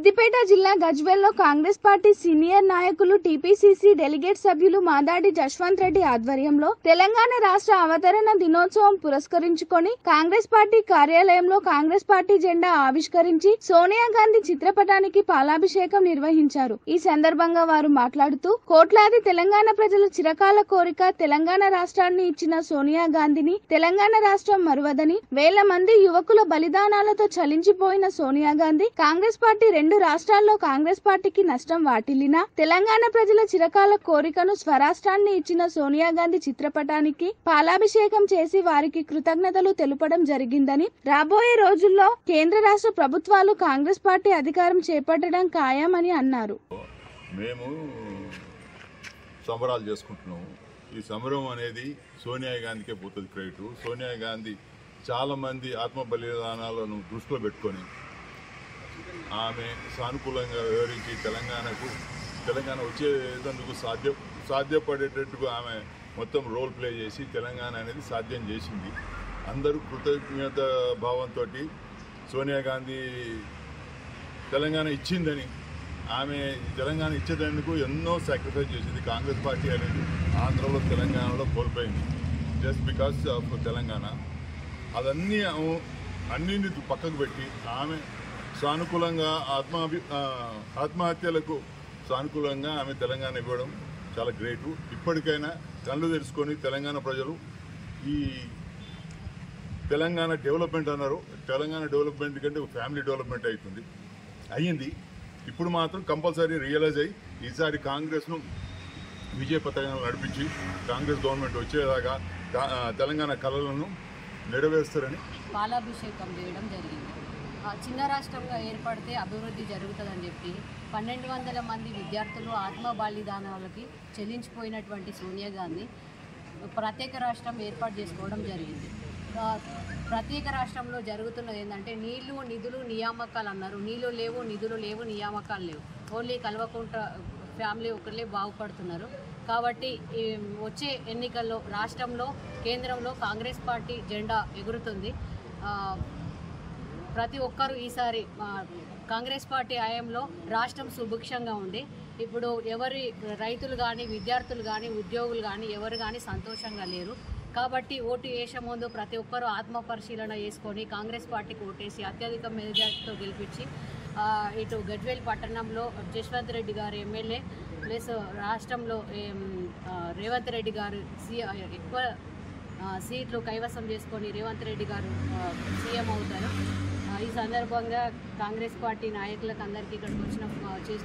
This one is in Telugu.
సిద్దిపేట జిల్లా గజ్వెల్లో కాంగ్రెస్ పార్టీ సీనియర్ నాయకులు టీపీసీసీ డెలిగేట్ సభ్యులు మాదాడి జశ్వంత్ రెడ్డి ఆధ్వర్యంలో తెలంగాణ రాష్ట్ర అవతరణ దినోత్సవం పురస్కరించుకొని కాంగ్రెస్ పార్టీ కార్యాలయంలో కాంగ్రెస్ పార్టీ జెండా ఆవిష్కరించి సోనియా గాంధీ చిత్రపటానికి పాలాభిషేకం నిర్వహించారు ఈ సందర్భంగా వారు మాట్లాడుతూ కోట్లాది తెలంగాణ ప్రజల చిరకాల కోరిక తెలంగాణ రాష్ట్రాన్ని ఇచ్చిన సోనియా గాంధీని తెలంగాణ రాష్ట్రం మరువదని వేల మంది యువకుల బలిదానాలతో చలించిపోయిన సోనియా గాంధీ కాంగ్రెస్ పార్టీ రెండు రాష్ట్రాల్లో కాంగ్రెస్ పార్టీకి నష్టం వాటిల్లినా తెలంగాణ ప్రజల చిరకాల కోరికను స్వరాష్ట్రాన్ని ఇచ్చిన సోనియా గాంధీ చిత్రపటానికి పాలాభిషేకం చేసి వారికి కృతజ్ఞతలు తెలుపడం జరిగిందని రాబోయే రోజుల్లో కేంద్ర రాష్ట్ర ప్రభుత్వాలు కాంగ్రెస్ పార్టీ అధికారం చేపట్టడం ఖాయమని అన్నారు మేము సంబరాలు చేసుకుంటున్నాము ఈ సంబరం అనేది సోనియా గాంధీకే పోతుంది క్రెడిట్ సోనియా గాంధీ చాలామంది ఆత్మ బలిదానాలను దృష్టిలో పెట్టుకొని ఆమె సానుకూలంగా వివరించి తెలంగాణకు తెలంగాణ వచ్చేందుకు సాధ్య సాధ్యపడేటట్టుగా ఆమె మొత్తం రోల్ ప్లే చేసి తెలంగాణ అనేది సాధ్యం చేసింది అందరూ కృతజ్ఞత భావంతో సోనియా గాంధీ తెలంగాణ ఇచ్చిందని ఆమె తెలంగాణ ఇచ్చేందుకు ఎన్నో సాక్రిఫైస్ చేసింది కాంగ్రెస్ పార్టీ అనేది ఆంధ్రలో తెలంగాణలో కోల్పోయింది జస్ట్ బికాస్ ఆఫ్ తెలంగాణ అదన్నీ ఆమె- అన్నింటి పక్కకు పెట్టి ఆమె సానుకూలంగా ఆత్మాభి ఆ, ఆత్మహత్యలకు సానుకూలంగా ఆమె తెలంగాణ ఇవ్వడం చాలా గ్రేటు ఇప్పటికైనా కళ్ళు తెరుచుకొని తెలంగాణ ప్రజలు ఈ తెలంగాణ డెవలప్మెంట్ అన్నారు తెలంగాణ డెవలప్మెంట్ కంటే ఒక ఫ్యామిలీ డెవలప్మెంట్ అవుతుంది అయ్యింది ఇప్పుడు మాత్రం కంపల్సరీ రియలైజ్ అయ్యి ఈసారి కాంగ్రెస్ను విజయ పథకాలను నడిపించి కాంగ్రెస్ గవర్నమెంట్ వచ్చేదాకా కా- ఆ, తెలంగాణ కళలను నెరవేరుస్తారని పాలాభిషేకం చేయడం జరిగింది ఆ, చిన్న రాష్ట్రంగా ఏర్పడితే అభివృద్ధి జరుగుతుందని చెప్పి పన్నెండు వందల మంది విద్యార్థులు ఆత్మ బలిదానాలకి చెల్లించిపోయినటువంటి సోనియా గాంధీ ప్రత్యేక రాష్ట్రం ఏర్పాటు చేసుకోవడం జరిగింది ఆ, ప్రత్యేక రాష్ట్రంలో జరుగుతున్నది ఏంటంటే నీళ్లు నిధులు నియామకాలు అన్నారు నీళ్లు లేవు నిధులు లేవు నియామకాలు లేవు ఓన్లీ కల్వకుంట్ర ఫ్యామిలీ ఒకళ్ళే బాగుపడుతున్నారు కాబట్టి ఈ వచ్చే ఎన్నికల్లో రాష్ట్రంలో కేంద్రంలో కాంగ్రెస్ పార్టీ జెండా ఎగురుతుంది ఆ, ప్రతి ఒక్కరూ ఈసారి ఆ, కాంగ్రెస్ పార్టీ హయాంలో రాష్ట్రం సుభిక్షంగా ఉంది ఇప్పుడు ఎవరి రైతులు కానీ విద్యార్థులు కానీ ఉద్యోగులు కానీ ఎవరు కానీ సంతోషంగా లేరు కాబట్టి ఓటు వేసే ముందు ప్రతి ఒక్కరూ ఆత్మ పరిశీలన చేసుకొని కాంగ్రెస్ పార్టీకి ఓటేసి అత్యధిక మెజార్టీతో గెలిపించి ఆ, ఇటు గజ్వేల్ పట్టణంలో జశ్వంత్ రెడ్డి గారు ఎమ్మెల్యే ప్లస్ రాష్ట్రంలో ఏం, ఆ, రేవంత్ రెడ్డి గారు సి ఎక్కువ ఆ, సీట్లు కైవసం చేసుకొని రేవంత్ రెడ్డి గారు ఆ, సీఎం అవుతారు ఆ, ఈ సందర్భంగా కాంగ్రెస్ పార్టీ నాయకులకు అందరికీ ఇక్కడికి వచ్చిన ఆ, చేసిన